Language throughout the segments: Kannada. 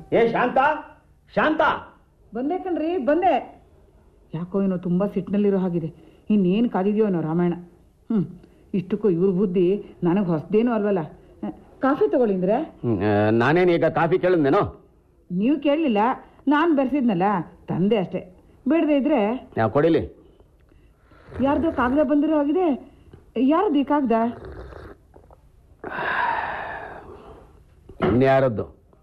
ಏ ಶಾಂತ ಶಾಂತ ಬಂದೆ ಕಣ್ರಿ ಬಂದೆ ಯಾಕೋ ಏನೋ ತುಂಬ ಸಿಟ್ಟಿನಲ್ಲಿರೋ ಹಾಗಿದೆ ಇನ್ನೇನು ಕಾದಿದೆಯೋ ಏನೋ ರಾಮಾಯಣ ಹ್ಞೂ ಇಷ್ಟಕ್ಕೂ ಇವ್ರ ಬುದ್ಧಿ ನನಗೆ ಹೊಸದೇನೂ ಅಲ್ವಲ್ಲ ಅಹ್, ಕಾಫಿ ತಗೊಳ್ಳಿಂದ್ರೆ ನಾನೇನು ಈಗ ಕಾಫಿ ಕೇಳಿದ್ನೇನೋ ನೀವು ಕೇಳಲಿಲ್ಲ ನಾನು ಬೆರೆಸಿದ್ನಲ್ಲ ತಂದೆ ಅಷ್ಟೇ ಬೇಡದೆ ಇದ್ರೆ ನಾವು ಕೊಡಿಲಿ ಯಾರ್ದೋ ಕಾಗದ ಬಂದಿರೋ ಆಗಿದೆ ಯಾರ್ದು ಈ ಕಾಗದ ಇನ್ಯಾರದ್ದು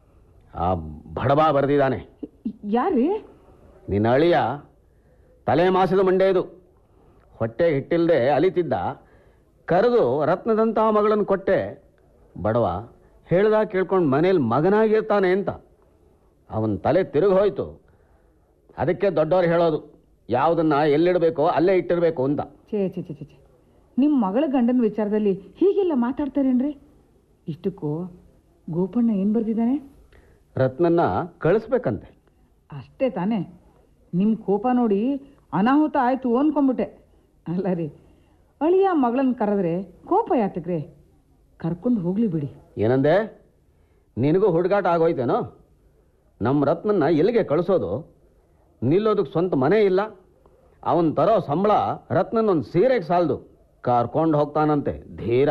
ಆ ಬಡವ ಬರೆದಿದ್ದಾನೆ ಯಾರ್ರೀ ನಿನ್ನ ಅಳಿಯ ತಲೆ ಮಾಸದ ಮಂಡೆ ಇದು ಹೊಟ್ಟೆ ಹಿಟ್ಟಿಲ್ದೆ ಅಲಿತಿದ್ದ ಕರೆದು ರತ್ನದಂತಹ ಮಗಳನ್ನು ಕೊಟ್ಟೆ ಬಡವ ಹೇಳ್ದಾಗ ಕೇಳ್ಕೊಂಡು ಮನೇಲಿ ಮಗನಾಗಿರ್ತಾನೆ ಅಂತ ಅವನ ತಲೆ ತಿರುಗಿ ಹೋಯ್ತು ಅದಕ್ಕೆ ದೊಡ್ಡವ್ರು ಹೇಳೋದು ಯಾವುದನ್ನ ಎಲ್ಲಿಡಬೇಕೋ ಅಲ್ಲೇ ಇಟ್ಟಿರಬೇಕು ಅಂತ ಛೇ ಛೇ ಛೇ ಛೇ ಛೇ ನಿಮ್ಮ ಮಗಳ ಗಂಡನ ವಿಚಾರದಲ್ಲಿ ಹೀಗೆಲ್ಲ ಮಾತಾಡ್ತಾರೇನ್ರಿ ಇಷ್ಟಕ್ಕೂ ಗೋಪಣ್ಣ ಏನು ಬರ್ದಿದ್ದಾನೆ ರತ್ನನ್ನ ಕಳಿಸ್ಬೇಕಂತೆ ಅಷ್ಟೇ ತಾನೇ ನಿಮ್ಮ ಕೋಪ ನೋಡಿ ಅನಾಹುತ ಆಯ್ತು ಅನ್ಕೊಂಬಿಟ್ಟೆ ಅಲ್ಲ ರೀ ಅಳಿಯ ಮಗಳನ್ನ ಕರೆದ್ರೆ ಕೋಪ ಯಾತಕ್ರೆ ಕರ್ಕೊಂಡು ಹೋಗ್ಲಿ ಬಿಡಿ ಏನಂದೆ ನಿನಗೂ ಹುಡುಗಾಟ ಆಗೋಯ್ತೇನೋ ನಮ್ಮ ರತ್ನನ್ನ ಎಲ್ಲಿಗೆ ಕಳಿಸೋದು ನಿಲ್ಲೋದಕ್ಕೆ ಸ್ವಂತ ಮನೆ ಇಲ್ಲ ಅವನ್ ತರೋ ಸಂಬಳ ರತ್ನನ್ನೊಂದು ಸೀರೆಗೆ ಸಾಲದು ಕರ್ಕೊಂಡು ಹೋಗ್ತಾನಂತೆ ಧೀರ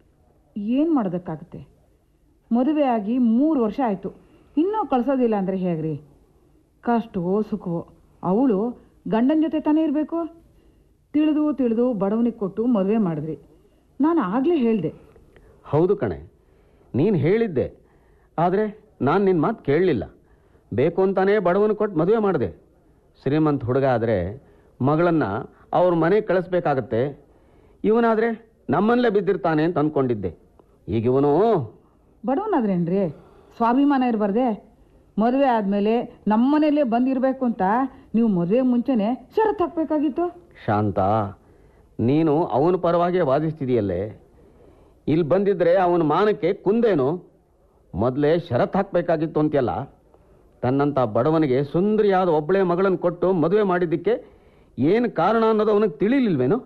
ಏನು ಮಾಡೋದಕ್ಕಾಗುತ್ತೆ ಮದುವೆ ಆಗಿ ಮೂರು ವರ್ಷ ಆಯಿತು ಇನ್ನೂ ಕಳ್ಸೋದಿಲ್ಲ ಅಂದರೆ ಹೇಗ್ರಿ ಕಷ್ಟವೋ ಸುಖವೋ ಅವಳು ಗಂಡನ ಜೊತೆ ತಾನೇ ಇರಬೇಕು ತಿಳಿದು ತಿಳಿದು ಬಡವನಿಗೆ ಕೊಟ್ಟು ಮದುವೆ ಮಾಡಿದ್ರಿ ನಾನು ಆಗಲೇ ಹೇಳಿದೆ ಹೌದು ಕಣೆ ನೀನು ಹೇಳಿದ್ದೆ ಆದರೆ ನಾನು ನಿನ್ನ ಮಾತು ಕೇಳಲಿಲ್ಲ ಬೇಕು ಅಂತಾನೇ ಬಡವನ ಕೊಟ್ಟು ಮದುವೆ ಮಾಡಿದೆ ಶ್ರೀಮಂತ ಹುಡುಗ ಆದರೆ ಮಗಳನ್ನ ಅವ್ರ ಮನೆಗೆ ಕಳಿಸ್ಬೇಕಾಗತ್ತೆ ಇವನಾದರೆ ನಮ್ಮಲ್ಲೇ ಬಿದ್ದಿರ್ತಾನೆ ಅಂತ ಅಂದ್ಕೊಂಡಿದ್ದೆ ಈಗ ಇವನು ಬಡವನಾದ್ರೇನ್ರಿ ಸ್ವಾಭಿಮಾನ ಇರಬಾರ್ದೆ ಮದುವೆ ಆದಮೇಲೆ ನಮ್ಮನೇಲೇ ಬಂದಿರಬೇಕು ಅಂತ ನೀವು ಮದುವೆ ಮುಂಚೆನೆ ಷರತ್ತು ಹಾಕಬೇಕಾಗಿತ್ತು ಶಾಂತ ನೀನು ಅವನ ಪರವಾಗಿ ವಾದಿಸ್ತಿದೆಯಲ್ಲೇ ಇಲ್ಲಿ ಬಂದಿದ್ರೆ ಅವನ ಮಾನಕ್ಕೆ ಕುಂದೇನು ಮೊದಲೇ ಷರತ್ ಹಾಕಬೇಕಾಗಿತ್ತು ಅಂತೆಲ್ಲ ತನ್ನಂಥ ಬಡವನಿಗೆ ಸುಂದರಿಯಾದ ಒಬ್ಬಳೇ ಮಗಳನ್ನು ಕೊಟ್ಟು ಮದುವೆ ಮಾಡಿದ್ದಕ್ಕೆ ಏನು ಕಾರಣ ಅನ್ನೋದು ಅವನಿಗೆ ತಿಳಿಲಿಲ್ವೇನು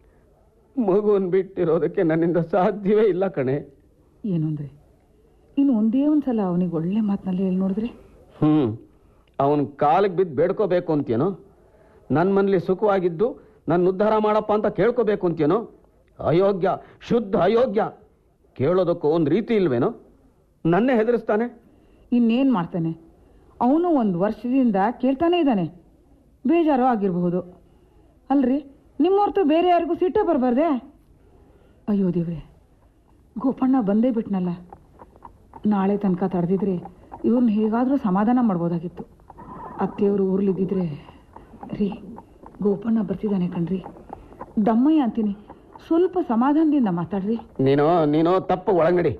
ಮಗುವನ್ನು ಬಿಟ್ಟಿರೋದಕ್ಕೆ ನನ್ನಿಂದ ಸಾಧ್ಯವೇ ಇಲ್ಲ ಕಣೆ ಏನು ಅಂದರೆ ಇನ್ನು ಒಂದೇ ಒಂದು ಸಲ ಅವನಿಗೆ ಒಳ್ಳೆ ಮಾತಿನಲ್ಲಿ ಹೇಳಿ ನೋಡಿದ್ರೆ ಹ್ಞೂ ಅವನ ಕಾಲಿಗೆ ಬಿದ್ದು ಬೇಡ್ಕೋಬೇಕು ಅಂತೇನೋ ನನ್ನ ಮನೇಲಿ ಸುಖವಾಗಿದ್ದು ನನ್ನ ಉದ್ಧಾರ ಮಾಡಪ್ಪ ಅಂತ ಕೇಳ್ಕೋಬೇಕು ಅಂತೇನೋ ಅಯೋಗ್ಯ ಶುದ್ಧ ಅಯೋಗ್ಯ ಕೇಳೋದಕ್ಕೂ ಒಂದು ರೀತಿ ಇಲ್ವೇನೋ ನನ್ನೇ ಹೆದರಿಸ್ತಾನೆ ಇನ್ನೇನು ಮಾಡ್ತಾನೆ ಅವನು ಒಂದು ವರ್ಷದಿಂದ ಕೇಳ್ತಾನೇ ಇದ್ದಾನೆ ಬೇಜಾರು ಆಗಿರಬಹುದು ಅಲ್ರಿ ನಿಮ್ಮ ಹೊರತು ಬೇರೆ ಯಾರಿಗೂ ಸಿಟ್ಟೇ ಬರಬಾರ್ದೆ ಅಯ್ಯೋ ದೇವ್ರೆ ಗೋಪಣ್ಣ ಬಂದೇ ಬಿಟ್ನಲ್ಲ ನಾಳೆ ತನಕ ತಡೆದಿದ್ರೆ ಇವ್ರನ್ನ ಹೇಗಾದರೂ ಸಮಾಧಾನ ಮಾಡ್ಬೋದಾಗಿತ್ತು ಅತ್ತೆಯವರು ಊರ್ಲಿದ್ದಿದ್ರೆ ರೀ ಗೋಪಣ್ಣ ಬರ್ತಿದ್ದಾನೆ ಕಣ್ರಿ ದಮ್ಮಯ್ಯ ಅಂತೀನಿ ಸ್ವಲ್ಪ ಸಮಾಧಾನದಿಂದ ಮಾತಾಡ್ರಿ ನೀನು ನೀನು ತಪ್ಪು ಒಳಂಗಡಿ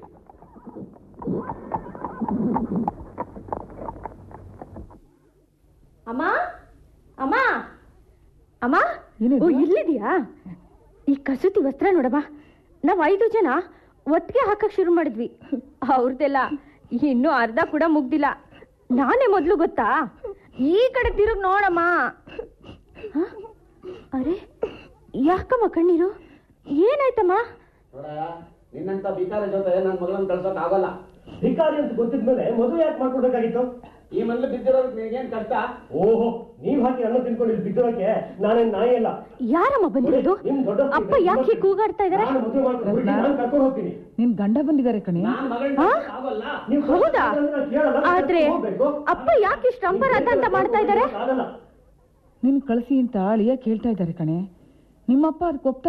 ಅಮ್ಮ ಅಮ್ಮ ಅಮ್ಮ ಏನಿದು? ಓ ಇಲ್ಲಿದ್ಯಾ ಈ ಕಸೂತಿ ವಸ್ತ್ರ ನೋಡಮ್ಮ ನಾವ್ ಐದು ಜನ ಒಟ್ಟಿಗೆ ಹಾಕಕ್ ಶುರು ಮಾಡಿದ್ವಿ ಅವ್ರದ್ದೆಲ್ಲ ಇನ್ನೂ ಅರ್ಧ ಕೂಡ ಮುಗ್ದಿಲ್ಲ ನಾನೇ ಮೊದ್ಲು ಗೊತ್ತಾ ಈ ಕಡೆ ತಿರುಗ್ ನೋಡಮ್ಮ ಹ? ಅರೆ ಯಾಕಮ್ಮ ಕಣ್ಣೀರು ಏನಾಯ್ತಮ್ಮ ನಿನ್ನಂತ ಬಿಕಾರ ಜೊತೆ ನನ್ನ ಮಗಳನ್ನು ಕಳ್ಸೋಕ್ ಆಗಲ್ಲ ಭಿಕಾರಿ ಅಂತ ಗೊತ್ತಿದ್ಮೇಲೆ ಮದುವೆ ಯಾಕೆ ಮಾಡ್ಕೊಡ್ಬೇಕಾಗಿತ್ತು ಈ ಮನೇಲಿ ಬಿದ್ದಿರೋದಕ್ಕೆ ನಿನಗೇನು ಕಷ್ಟ ಓಹೋ ನೀವ್ ಹಾಕಿ ಅನ್ನ ತಿನ್ಕೊಂಡು ಇಲ್ಲಿ ಬಿದ್ದೋಕೆ ನಾನೇನ್ ನಾಯಿ ಅಲ್ಲ ಯಾರಮ್ಮ ಬಂದಿರೋದು ನಿಮ್ ದೊಡ್ಡ ಅಪ್ಪ ಯಾಕೆ ಹೀಗ್ ಕೂಗಾಡ್ತಾ ಇದಾರೆ ನಾನು ಮದುವೆ ಮಾಡ್ಕೊಂಡು ನಾನು ಕರ್ಕೊಂಡು ಹೋಗ್ತೀನಿ ನಿನ್ ಗಂಡ ಬಂದಿದ್ದಾರೆ ಕಣೆ ನಾನು ಮಗಳನ್ನ ಹಾ? ಕಳ್ಸೋಕ್ ಆಗಲ್ಲ ನೀವು ಹೌದಾ ನಾನು ಕೇಳಲ್ಲ, ಆದ್ರೆ ಹೋಗ್ಬೇಕು. ಅಪ್ಪ ಯಾಕೆ ಇಷ್ಟು ಅಂಬರಾಧ ಅಂತ ಮಾಡ್ತಾ ಇದ್ದಾರೆ ಆಗಲ್ಲ ನಿನ್ ಕಳಿಸಿ ಅಂತ ಅಳಿಯ ಕೇಳ್ತಾ ಇದ್ದಾರೆ ಕಣೆ ನಿಮ್ಮಪ್ಪ ಅದಕ್ಕೆ ಒಪ್ತಾ